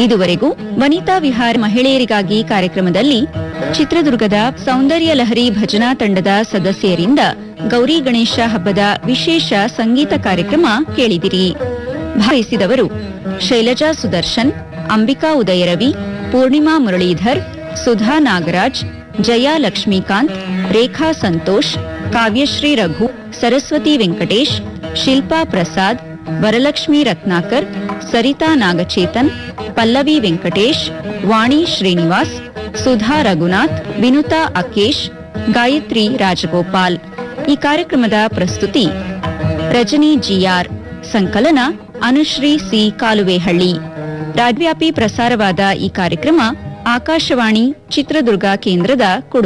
ಇದುವರೆಗೂ ವನಿತಾ ವಿಹಾರ ಮಹಿಳೆಯರಿಗಾಗಿ ಕಾರ್ಯಕ್ರಮದಲ್ಲಿ ಚಿತ್ರದುರ್ಗದ ಸೌಂದರ್ಯ ಲಹರಿ ಭಜನಾ ತಂಡದ ಸದಸ್ಯರಿಂದ ಗೌರಿ ಗಣೇಶ ಹಬ್ಬದ ವಿಶೇಷ ಸಂಗೀತ ಕಾರ್ಯಕ್ರಮ ಕೇಳಿದಿರಿ ಭಾವಿಸಿದವರು ಶೈಲಜಾ ಸುದರ್ಶನ್ ಅಂಬಿಕಾ ಉದಯರವಿ ಪೂರ್ಣಿಮಾ ಮುರಳೀಧರ್ ಸುಧಾ ನಾಗರಾಜ್ ಜಯಾ ಲಕ್ಷ್ಮೀಕಾಂತ್ ರೇಖಾ ಸಂತೋಷ್ ಕಾವ್ಯಶ್ರೀ ರಘು ಸರಸ್ವತಿ ವೆಂಕಟೇಶ್ ಶಿಲ್ಪಾ ಪ್ರಸಾದ್ ವರಲಕ್ಷ್ಮಿ ರತ್ನಾಕರ್ ಸರಿತಾ ನಾಗಚೇತನ್ ಪಲ್ಲವಿ ವೆಂಕಟೇಶ್ ವಾಣಿ ಶ್ರೀನಿವಾಸ್ ಸುಧಾ ರಘುನಾಥ್ ವಿನುತಾ ಅಕೇಶ್ ಗಾಯತ್ರಿ ರಾಜಗೋಪಾಲ್ ಈ ಕಾರ್ಯಕ್ರಮದ ಪ್ರಸ್ತುತಿ ರಜನಿ ಜಿಆರ್ ಸಂಕಲನ ಅನುಶ್ರೀ ಸಿ ಕಾಲುವೇಹಳ್ಳಿ ರಾಜ್ಯವ್ಯಾಪಿ ಪ್ರಸಾರವಾದ ಈ ಕಾರ್ಯಕ್ರಮ ಆಕಾಶವಾಣಿ ಚಿತ್ರದುರ್ಗ ಕೇಂದ್ರದ ಕೊಡುಗೆ